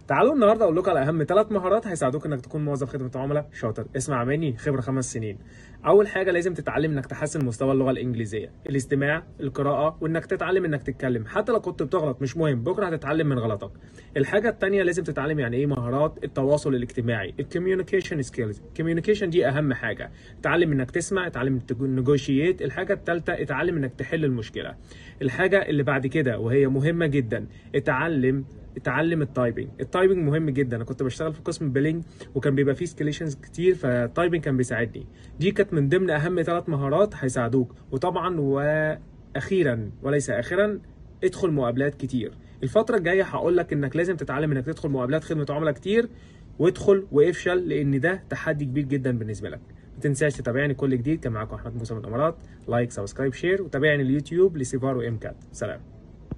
تعالوا النهارده اقول لكم على اهم ثلاث مهارات هيساعدوك انك تكون موظف خدمه عملاء شاطر اسمع مني خبره خمس سنين اول حاجه لازم تتعلم انك تحسن مستوى اللغه الانجليزيه الاستماع القراءه وانك تتعلم انك تتكلم حتى لو كنت بتغلط مش مهم بكره هتتعلم من غلطك الحاجه الثانيه لازم تتعلم يعني ايه مهارات التواصل الاجتماعي الكوميونيكيشن سكيلز الكوميونيكيشن دي اهم حاجه اتعلم انك تسمع اتعلم نيجوشيت الحاجه الثالثه اتعلم انك تحل المشكله الحاجه اللي بعد كده وهي مهمه جدا اتعلم اتعلم التايبنج التايبنج مهم جدا انا كنت بشتغل في قسم بيلينج وكان بيبقى فيه سكيليشنز كتير فالتايبنج كان بيساعدني دي كانت من ضمن اهم ثلاث مهارات هيساعدوك وطبعا واخيرا وليس اخرا ادخل مقابلات كتير الفترة الجاية هقول لك انك لازم تتعلم انك تدخل مقابلات خدمة عملاء كتير وادخل وافشل لان ده تحدي كبير جدا بالنسبة لك ما تنساش تتابعني كل جديد كان معاكم احمد موسى من الامارات لايك سبسكرايب شير وتابعني اليوتيوب لسيفارو ام كات سلام